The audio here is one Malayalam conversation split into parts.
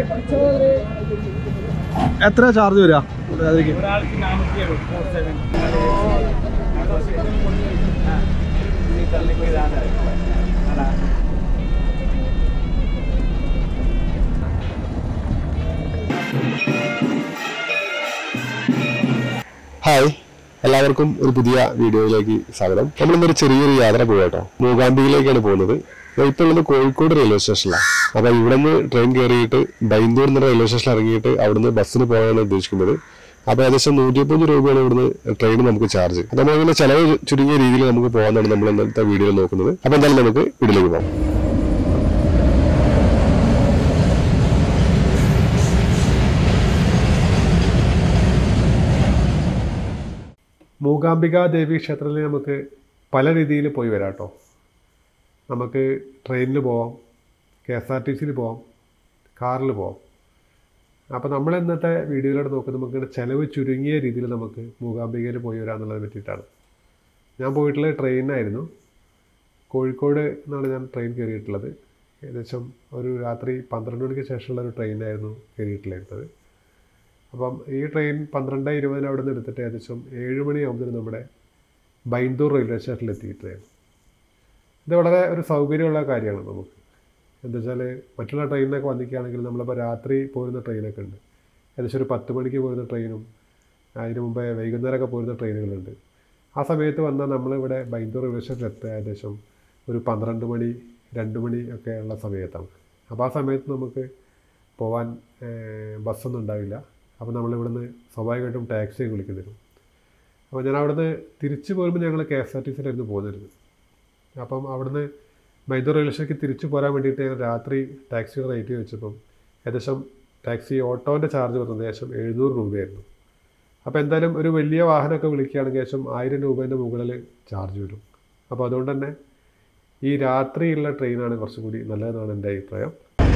എത്ര ചാർജ് വരിക അതിലേക്ക് ഒരാൾക്ക് നാനൂറ്റി എഴുപത് ഫോർ സെവൻ തള്ളിപ്പോയി അതാ ഹായ് എല്ലാവർക്കും ഒരു പുതിയ വീഡിയോയിലേക്ക് സ്വാഗതം നമ്മളിന്നൊരു ചെറിയൊരു യാത്ര പോയി കേട്ടോ മൂകാംബികയിലേക്കാണ് പോകുന്നത് ഇപ്പോൾ ഉള്ളത് കോഴിക്കോട് റെയിൽവേ സ്റ്റേഷനിലാണ് അപ്പോൾ ഇവിടെ നിന്ന് ട്രെയിൻ കയറിയിട്ട് ബൈന്ദൂർ എന്ന റെയിൽവേ സ്റ്റേഷനിൽ ഇറങ്ങിയിട്ട് അവിടുന്ന് ബസ്സിന് പോകാനാണ് ഉദ്ദേശിക്കുന്നത് അപ്പോൾ ഏകദേശം നൂറ്റിയപ്പഞ്ച് രൂപയാണ് ഇവിടുന്ന് ട്രെയിൻ നമുക്ക് ചാർജ് അപ്പോൾ നമ്മളങ്ങനെ ചിലവ് ചുരുങ്ങിയ രീതിയിൽ നമുക്ക് പോകാനാണ് നമ്മൾ ഇന്നത്തെ വീഡിയോയിൽ നോക്കുന്നത് അപ്പോൾ എന്തായാലും നമുക്ക് വീഡിയോയിലേക്ക് പോകാം മൂകാംബിക ദേവി ക്ഷേത്രത്തിൽ നമുക്ക് പല രീതിയിൽ പോയി വരാം കേട്ടോ നമുക്ക് ട്രെയിനിൽ പോവാം കെ എസ് ആർ ടി സിയിൽ പോവാം കാറിൽ പോവാം അപ്പോൾ നമ്മൾ ഇന്നത്തെ വീഡിയോയിലൂടെ നോക്കുന്നത് നമുക്ക് ചിലവ് ചുരുങ്ങിയ രീതിയിൽ നമുക്ക് മൂകാംബികയിൽ പോയി വരാമെന്നുള്ളതിനെ പറ്റിയിട്ടാണ് ഞാൻ പോയിട്ടുള്ളത് ട്രെയിനായിരുന്നു കോഴിക്കോട് എന്നാണ് ഞാൻ ട്രെയിൻ കയറിയിട്ടുള്ളത് ഏകദേശം ഒരു രാത്രി പന്ത്രണ്ട് മണിക്ക് ശേഷമുള്ള ഒരു ട്രെയിനായിരുന്നു കയറിയിട്ടുള്ളത് അപ്പം ഈ ട്രെയിൻ പന്ത്രണ്ട് ഇരുപതിന് അവിടെ നിന്ന് എടുത്തിട്ട് ഏകദേശം ഏഴ് മണിയാകുമ്പോൾ നമ്മുടെ ബൈന്ദൂർ റെയിൽവേ സ്റ്റേഷനിൽ എത്തിയിട്ടായിരുന്നു ഇത് വളരെ ഒരു സൗകര്യമുള്ള കാര്യമാണ് നമുക്ക് എന്താ വെച്ചാൽ മറ്റുള്ള ട്രെയിനിനൊക്കെ വന്നിക്കുകയാണെങ്കിൽ നമ്മളിപ്പോൾ രാത്രി പോരുന്ന ട്രെയിനൊക്കെ ഉണ്ട് ഏകദേശം ഒരു പത്ത് മണിക്ക് പോരുന്ന ട്രെയിനും അതിന് മുമ്പേ വൈകുന്നേരമൊക്കെ പോരുന്ന ട്രെയിനുകളുണ്ട് ആ സമയത്ത് വന്നാൽ നമ്മളിവിടെ ബൈന്ദൂർ റെയിൽവേ സ്റ്റേഷനിൽ എത്തുക ഏകദേശം ഒരു പന്ത്രണ്ട് മണി രണ്ട് മണി ഒക്കെ ഉള്ള സമയത്താണ് അപ്പോൾ ആ സമയത്ത് നമുക്ക് പോകാൻ ഏഹ്, ബസ്സൊന്നും ഉണ്ടാവില്ല അപ്പോൾ നമ്മളിവിടുന്ന് സ്വാഭാവികമായിട്ടും ടാക്സി വിളിക്കേണ്ടി വരും അപ്പോൾ ഞാൻ അവിടുന്ന് തിരിച്ചു പോരുമ്പോൾ ഞങ്ങൾ കെ എസ് ആർ ടി സിയിലായിരുന്നു പോകുന്നിരുന്നത് അപ്പം അവിടുന്ന് മൈദൂർ റെയിൽവേ സ്റ്റേഷനിലേക്ക് തിരിച്ചു പോരാൻ വേണ്ടിയിട്ട് ഞാൻ രാത്രി ടാക്സിയുടെ റേറ്റ് വെച്ചപ്പം ഏകദേശം ടാക്സി ഓട്ടോൻ്റെ ചാർജ് വരുന്നത് ഏകദേശം എഴുന്നൂറ് രൂപയായിരുന്നു അപ്പോൾ എന്തായാലും ഒരു വലിയ വാഹനമൊക്കെ വിളിക്കുകയാണെങ്കിൽ ഏകദേശം ആയിരം രൂപേൻ്റെ മുകളിൽ ചാർജ് വരും അപ്പോൾ അതുകൊണ്ട് തന്നെ ഈ രാത്രിയുള്ള ട്രെയിനാണ് കുറച്ചും കൂടി നല്ലതെന്നാണ് എൻ്റെ അഭിപ്രായം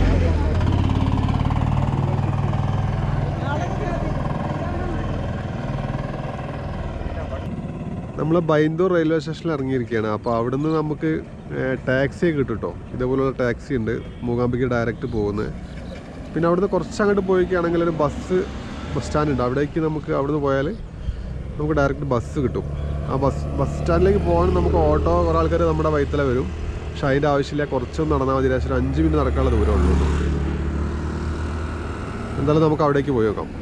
നമ്മൾ ബൈന്ദൂർ റെയിൽവേ സ്റ്റേഷനിൽ ഇറങ്ങിയിരിക്കുകയാണ് അപ്പോൾ അവിടുന്ന് നമുക്ക് ടാക്സി കിട്ടും കേട്ടോ ഇതേപോലുള്ള ടാക്സി ഉണ്ട് മൂകാംബിക്ക് ഡയറക്റ്റ് പോകുന്നത് പിന്നെ അവിടുന്ന് കുറച്ച് അങ്ങോട്ട് പോയിക്കുകയാണെങ്കിൽ ഒരു ബസ് ബസ് സ്റ്റാൻഡ് ഉണ്ട് അവിടേക്ക് നമുക്ക് അവിടുന്ന് പോയാൽ നമുക്ക് ഡയറക്റ്റ് ബസ് കിട്ടും ആ ബസ് ബസ് സ്റ്റാൻഡിലേക്ക് പോകാൻ നമുക്ക് ഓട്ടോ കുറേ ആൾക്കാർ നമ്മുടെ വൈത്തല വരും പക്ഷെ അതിൻ്റെ ആവശ്യമില്ല കുറച്ചൊന്നും നടന്നാൽ മതി ഏകദേശം ഒരു അഞ്ച് മിനിറ്റ് നടക്കാനുള്ള ദൂരമുള്ളൂ എന്തായാലും നമുക്ക് അവിടേക്ക് പോയി നോക്കാം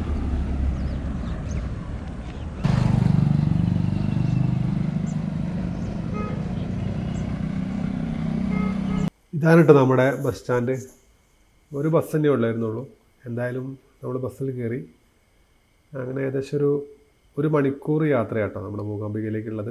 ഇതാണ് കേട്ടോ നമ്മുടെ ബസ് സ്റ്റാൻഡ് ഒരു ബസ് തന്നെ ഉള്ളായിരുന്നുള്ളൂ എന്തായാലും നമ്മൾ ബസ്സിൽ കയറി അങ്ങനെ ഏകദേശം ഒരു ഒരു മണിക്കൂർ യാത്രയാട്ടോ നമ്മുടെ മൂകാംബികയിലേക്കുള്ളത്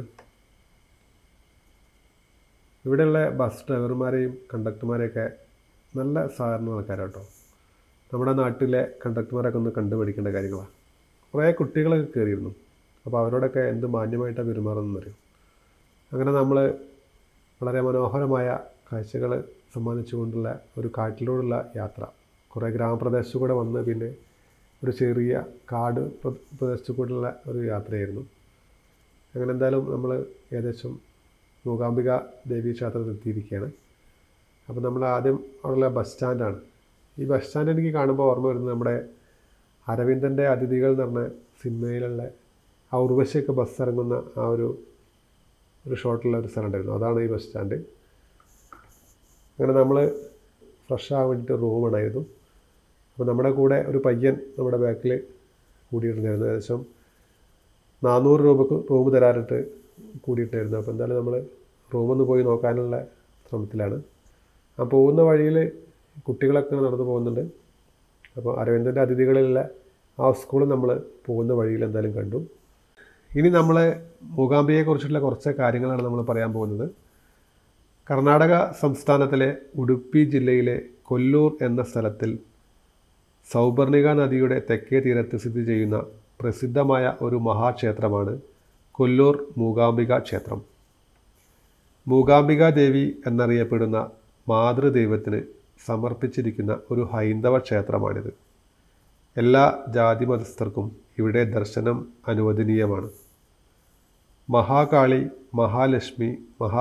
ഇവിടെയുള്ള ബസ് ഡ്രൈവർമാരെയും കണ്ടക്ടർമാരെയൊക്കെ നല്ല സഹകരണ ആൾക്കാരാട്ടോ നമ്മുടെ നാട്ടിലെ കണ്ടക്ടർമാരൊക്കെ ഒന്ന് കണ്ടുപിടിക്കേണ്ട കാര്യങ്ങളാണ് കുറേ കുട്ടികളൊക്കെ കയറിയിരുന്നു അപ്പോൾ അവരോടൊക്കെ എന്ത് മാന്യമായിട്ടാണ് പെരുമാറുന്നറിയും അങ്ങനെ നമ്മൾ വളരെ മനോഹരമായ കാഴ്ചകൾ സമ്മാനിച്ചുകൊണ്ടുള്ള ഒരു കാട്ടിലൂടെയുള്ള യാത്ര കുറേ ഗ്രാമപ്രദേശത്തു കൂടെ വന്ന് പിന്നെ ഒരു ചെറിയ കാട് പ്ര- പ്രദേശത്തു കൂടെയുള്ള ഒരു യാത്രയായിരുന്നു അങ്ങനെ എന്തായാലും നമ്മൾ ഏകദേശം മൂകാംബിക ദേവി ക്ഷേത്രത്തിൽ എത്തിയിരിക്കുകയാണ് അപ്പോൾ നമ്മൾ ആദ്യം അവിടെയുള്ള ബസ് സ്റ്റാൻഡാണ് ഈ ബസ് സ്റ്റാൻഡ് എനിക്ക് കാണുമ്പോൾ ഓർമ്മ വരുന്നത് നമ്മുടെ അരവിന്ദൻ്റെ അതിഥികൾ എന്ന് പറഞ്ഞ സിനിമയിലുള്ള ആ ഉർവശിയൊക്കെ ബസ് ഇറങ്ങുന്ന ആ ഒരു ഒരു ഷോട്ടുള്ള ഒരു സ്ഥലം ഉണ്ടായിരുന്നു അതാണ് ഈ ബസ് സ്റ്റാൻഡ് അങ്ങനെ നമ്മൾ ഫ്രഷ് ആകാൻ വേണ്ടിയിട്ട് റൂം ഉണ്ടായിരുന്നു അപ്പോൾ നമ്മുടെ കൂടെ ഒരു പയ്യൻ നമ്മുടെ ബാക്കിൽ കൂടിയിട്ടുണ്ടായിരുന്നു ഏകദേശം നാനൂറ് രൂപക്ക് റൂം തരാനായിട്ട് കൂടിയിട്ടായിരുന്നു അപ്പോൾ എന്തായാലും നമ്മൾ റൂമൊന്ന് പോയി നോക്കാനുള്ള ശ്രമത്തിലാണ് ആ പോകുന്ന വഴിയിൽ കുട്ടികളൊക്കെ നടന്നു പോകുന്നുണ്ട് അപ്പോൾ അരവിന്ദൻ്റെ അതിഥികളിലുള്ള ആ സ്കൂൾ നമ്മൾ പോകുന്ന വഴിയിൽ എന്തായാലും കണ്ടു ഇനി നമ്മൾ മൂകാംബികയെക്കുറിച്ചുള്ള കുറച്ച് കാര്യങ്ങളാണ് നമ്മൾ പറയാൻ പോകുന്നത് കർണാടക സംസ്ഥാനത്തിലെ ഉടുപ്പി ജില്ലയിലെ കൊല്ലൂർ എന്ന സ്ഥലത്തിൽ സൗപർണിക നദിയുടെ തെക്കേ തീരത്ത് സ്ഥിതി ചെയ്യുന്ന പ്രസിദ്ധമായ ഒരു മഹാക്ഷേത്രമാണ് കൊല്ലൂർ മൂകാംബിക ക്ഷേത്രം മൂകാംബിക ദേവി എന്നറിയപ്പെടുന്ന മാതൃദൈവത്തിന് സമർപ്പിച്ചിരിക്കുന്ന ഒരു ഹൈന്ദവ ക്ഷേത്രമാണിത് എല്ലാ ജാതി മതസ്ഥർക്കും ഇവിടെ ദർശനം അനുവദനീയമാണ് മഹാകാളി മഹാലക്ഷ്മി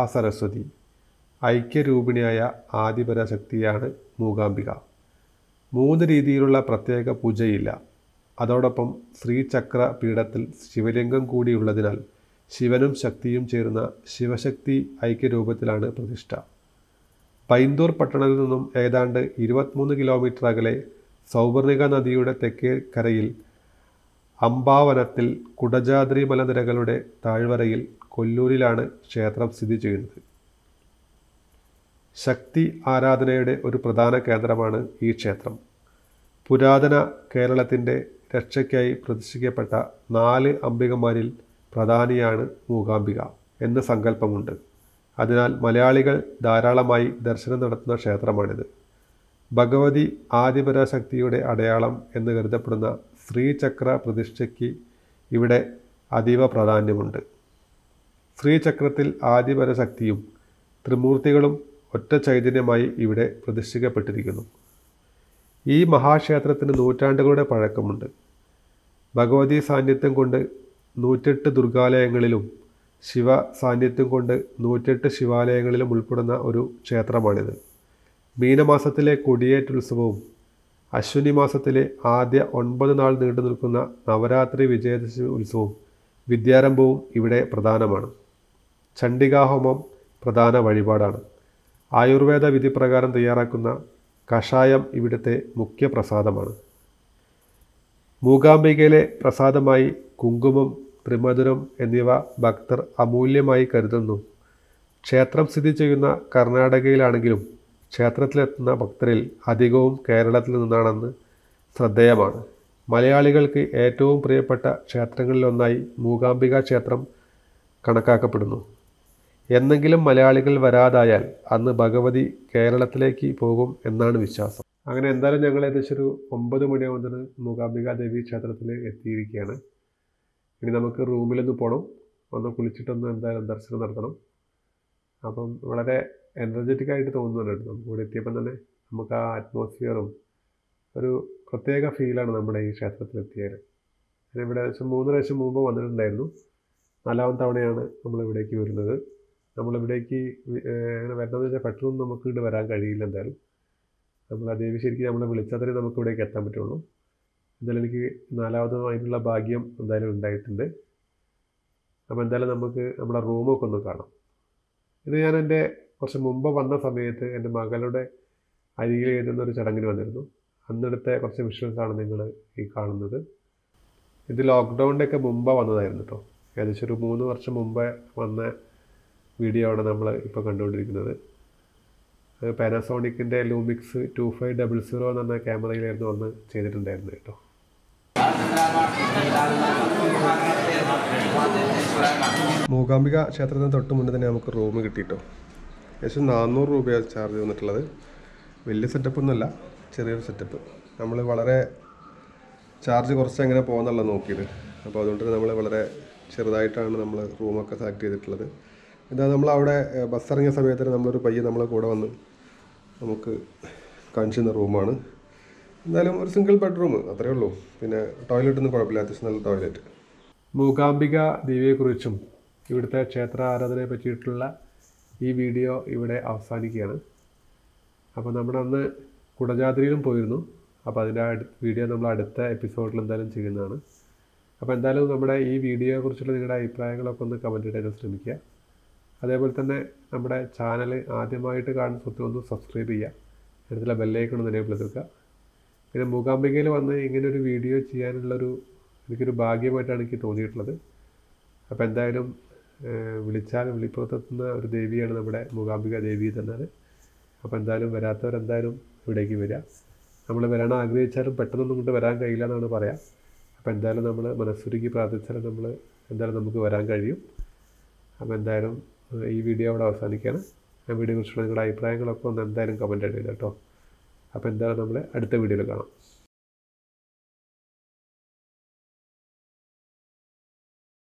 മഹാസരസ്വതി ഐക്യരൂപിണിയായ ആദിപരാശക്തിയാണ് മൂകാംബിക മൂന്ന് രീതിയിലുള്ള പ്രത്യേക പൂജയില്ല അതോടൊപ്പം ശ്രീചക്ര പീഠത്തിൽ ശിവലിംഗം കൂടിയുള്ളതിനാൽ ശിവനും ശക്തിയും ചേരുന്ന ശിവശക്തി ഐക്യരൂപത്തിലാണ് പ്രതിഷ്ഠ പൈന്തൂർ പട്ടണത്തിൽ നിന്നും ഏതാണ്ട് ഇരുപത്തിമൂന്ന് കിലോമീറ്റർ അകലെ സൗവർണിക നദിയുടെ തെക്കേ കരയിൽ അംബാവനത്തിൽ കുടജാദ്രി മലനിരകളുടെ താഴ്വരയിൽ കൊല്ലൂരിലാണ് ക്ഷേത്രം സ്ഥിതി ചെയ്യുന്നത് ശക്തി ആരാധനയുടെ ഒരു പ്രധാന കേന്ദ്രമാണ് ഈ ക്ഷേത്രം പുരാതന കേരളത്തിൻ്റെ രക്ഷയ്ക്കായി പ്രതിഷ്ഠിക്കപ്പെട്ട നാല് അംബികമാരിൽ പ്രധാനിയാണ് മൂകാംബിക എന്ന സങ്കല്പമുണ്ട് അതിനാൽ മലയാളികൾ ധാരാളമായി ദർശനം നടത്തുന്ന ക്ഷേത്രമാണിത് ഭഗവതി ആദിപരാശക്തിയുടെ അടയാളം എന്ന് കരുതപ്പെടുന്ന ശ്രീചക്ര പ്രതിഷ്ഠയ്ക്ക് ഇവിടെ അതീവ പ്രാധാന്യമുണ്ട് ശ്രീചക്രത്തിൽ ആദിപരശക്തിയും ത്രിമൂർത്തികളും ഒറ്റ ചൈതന്യമായി ഇവിടെ പ്രതിഷ്ഠിക്കപ്പെട്ടിരിക്കുന്നു ഈ മഹാക്ഷേത്രത്തിന് നൂറ്റാണ്ടുകളുടെ പഴക്കമുണ്ട് ഭഗവതി സാന്നിധ്യം കൊണ്ട് നൂറ്റെട്ട് ദുർഗാലയങ്ങളിലും ശിവ സാന്നിധ്യം കൊണ്ട് നൂറ്റെട്ട് ശിവാലയങ്ങളിലും ഉൾപ്പെടുന്ന ഒരു ക്ഷേത്രമാണിത് മീനമാസത്തിലെ കൊടിയേറ്റുത്സവവും അശ്വിനി മാസത്തിലെ ആദ്യ ഒൻപത് നാൾ നീണ്ടു നിൽക്കുന്ന നവരാത്രി വിജയദശമി ഉത്സവവും വിദ്യാരംഭവും ഇവിടെ പ്രധാനമാണ് ചണ്ഡികാഹോമം പ്രധാന വഴിപാടാണ് ആയുർവേദ വിധിപ്രകാരം തയ്യാറാക്കുന്ന കഷായം ഇവിടുത്തെ മുഖ്യ പ്രസാദമാണ് മൂകാംബികയിലെ പ്രസാദമായി കുങ്കുമം ത്രിമധുരം എന്നിവ ഭക്തർ അമൂല്യമായി കരുതുന്നു ക്ഷേത്രം സ്ഥിതി ചെയ്യുന്ന കർണാടകയിലാണെങ്കിലും ക്ഷേത്രത്തിലെത്തുന്ന ഭക്തരിൽ അധികവും കേരളത്തിൽ നിന്നാണെന്ന് ശ്രദ്ധേയമാണ് മലയാളികൾക്ക് ഏറ്റവും പ്രിയപ്പെട്ട ക്ഷേത്രങ്ങളിലൊന്നായി മൂകാംബിക ക്ഷേത്രം കണക്കാക്കപ്പെടുന്നു എന്നെങ്കിലും മലയാളികൾ വരാതായാൽ അന്ന് ഭഗവതി കേരളത്തിലേക്ക് പോകും എന്നാണ് വിശ്വാസം അങ്ങനെ എന്തായാലും ഞങ്ങൾ ഏകദേശം ഒരു ഒമ്പത് മണിയാവുന്നതിന് മൂകാംബിക ദേവി ക്ഷേത്രത്തിൽ എത്തിയിരിക്കുകയാണ് ഇനി നമുക്ക് റൂമിലൊന്ന് പോകണം ഒന്ന് കുളിച്ചിട്ടൊന്ന് എന്തായാലും ദർശനം നടത്തണം അപ്പം വളരെ എനർജറ്റിക് ആയിട്ട് തോന്നുന്നുണ്ട് നമുക്ക് ഇവിടെ എത്തിയപ്പം തന്നെ നമുക്ക് ആ അറ്റ്മോസ്ഫിയറും ഒരു പ്രത്യേക ഫീലാണ് നമ്മുടെ ഈ ക്ഷേത്രത്തിൽ എത്തിയാൽ ഞാൻ ഇവിടെ ഏകദേശം മൂന്ന് പ്രാവശ്യം മുമ്പ് വന്നിട്ടുണ്ടായിരുന്നു നാലാമത്തെ തവണയാണ് നമ്മൾ ഇവിടേക്ക് വരുന്നത് നമ്മളിവിടേക്ക് അങ്ങനെ വരണമെന്ന് വെച്ചാൽ പെട്ടെന്ന് നമുക്ക് ഇവിടെ വരാൻ കഴിയില്ല എന്തായാലും നമ്മൾ ആ ദേവി ശരിക്കും നമ്മളെ വിളിച്ചാൽ തന്നെ നമുക്ക് ഇവിടേക്ക് എത്താൻ പറ്റുള്ളൂ എന്തായാലും എനിക്ക് നാലാമതുമായിട്ടുള്ള ഭാഗ്യം എന്തായാലും ഉണ്ടായിട്ടുണ്ട് അപ്പോൾ എന്തായാലും നമുക്ക് നമ്മുടെ റൂമൊക്കെ ഒന്ന് കാണാം ഇത് ഞാൻ എൻ്റെ കുറച്ച് മുമ്പ് വന്ന സമയത്ത് എൻ്റെ മകളുടെ അരികിൽ എഴുതുന്ന ഒരു ചടങ്ങിന് വന്നിരുന്നു അന്നെടുത്ത കുറച്ച് വിഷ്വൽസ് ആണ് നിങ്ങൾ ഈ കാണുന്നത് ഇത് ലോക്ക്ഡൗണിൻ്റെ ഒക്കെ മുമ്പ് വന്നതായിരുന്നു കേട്ടോ ഏകദേശം ഒരു മൂന്ന് വർഷം മുമ്പ് വന്ന വീഡിയോ ആണ് നമ്മൾ ഇപ്പോൾ കണ്ടുകൊണ്ടിരിക്കുന്നത് അത് പാനാസോണിക്കിൻ്റെ Lumix two five double zero എന്ന് പറഞ്ഞ ക്യാമറയിലായിരുന്നു അന്ന് ചെയ്തിട്ടുണ്ടായിരുന്നത് കേട്ടോ മൂകാംബിക ക്ഷേത്രത്തിന് തൊട്ട് മുന്നേ തന്നെ നമുക്ക് റൂം കിട്ടിയിട്ടോ ഏകദേശം നാനൂറ് രൂപയാണ് ചാർജ് വന്നിട്ടുള്ളത് വലിയ സെറ്റപ്പ് ഒന്നുമല്ല ചെറിയൊരു സെറ്റപ്പ് നമ്മൾ വളരെ ചാർജ് കുറച്ച് എങ്ങനെ പോകുന്നുള്ള നോക്കിയത് അപ്പോൾ അതുകൊണ്ട് നമ്മൾ വളരെ ചെറുതായിട്ടാണ് നമ്മൾ റൂമൊക്കെ സെലക്ട് ചെയ്തിട്ടുള്ളത് ഇതാ നമ്മൾ അവിടെ ബസ് ഇറങ്ങിയ സമയത്തിന് നമ്മളൊരു പയ്യൻ നമ്മളെ കൂടെ വന്ന് നമുക്ക് കാണിച്ചു തന്ന റൂമാണ് എന്തായാലും ഒരു സിംഗിൾ ബെഡ്റൂം അത്രയേ ഉള്ളൂ പിന്നെ ടോയ്ലറ്റ് ഒന്നും കുഴപ്പമില്ല അത്യാവശ്യം നല്ല ടോയ്ലറ്റ് മൂകാംബിക ദേവിയെക്കുറിച്ചും ഇവിടുത്തെ ക്ഷേത്ര ആരാധനയെ പറ്റിയിട്ടുള്ള ഈ വീഡിയോ ഇവിടെ അവസാനിക്കുകയാണ് അപ്പോൾ നമ്മുടെ അന്ന് കുടജാദ്രിയിലും പോയിരുന്നു അപ്പോൾ അതിൻ്റെ അടു വീഡിയോ നമ്മൾ അടുത്ത എപ്പിസോഡിൽ എന്തായാലും ചെയ്യുന്നതാണ് അപ്പോൾ എന്തായാലും നമ്മുടെ ഈ വീഡിയോയെക്കുറിച്ചുള്ള നിങ്ങളുടെ അഭിപ്രായങ്ങളൊക്കെ ഒന്ന് കമൻറ്റ് ഇടാൻ ശ്രമിക്കുക അതേപോലെ തന്നെ നമ്മുടെ ചാനൽ ആദ്യമായിട്ട് കാണുന്ന സുഹൃത്തുക്കൾ ഒന്ന് സബ്സ്ക്രൈബ് ചെയ്യുക അടുത്തുള്ള ബെല്ലൈക്കൺ ഒന്ന് എനേബിൾ ചെയ്ത് വെക്കുക പിന്നെ മൂകാംബികയിൽ വന്ന് ഇങ്ങനെ ഒരു വീഡിയോ ചെയ്യാനുള്ളൊരു എനിക്കൊരു ഭാഗ്യമായിട്ടാണ് എനിക്ക് തോന്നിയിട്ടുള്ളത് അപ്പോൾ എന്തായാലും ഏഹ്, വിളിച്ചാൽ വിളിപ്പുറത്തെത്തുന്ന ഒരു ദേവിയാണ് നമ്മുടെ മൂകാംബിക ദേവി തന്നെ അപ്പോൾ എന്തായാലും വരാത്തവരെന്തായാലും ഇവിടേക്ക് വരിക നമ്മൾ വരാൻ ആഗ്രഹിച്ചാലും പെട്ടെന്നൊന്നും കൊണ്ട് വരാൻ കഴിയില്ല എന്നാണ് പറയാം അപ്പോൾ എന്തായാലും നമ്മൾ മനസ്സുരുക്കി പ്രാർത്ഥിച്ചാൽ നമ്മൾ എന്തായാലും നമുക്ക് വരാൻ കഴിയും അപ്പോൾ എന്തായാലും ഏഹ്, ഈ വീഡിയോ അവിടെ അവസാനിക്കുകയാണ് ആ വീഡിയോ കുറിച്ചുള്ള നിങ്ങളുടെ അഭിപ്രായങ്ങളൊക്കെ ഒന്ന് എന്തായാലും കമൻറ്റ് ഇടുക കേട്ടോ അപ്പോൾ എന്തായാലും നമ്മൾ അടുത്ത വീഡിയോയിൽ കാണാം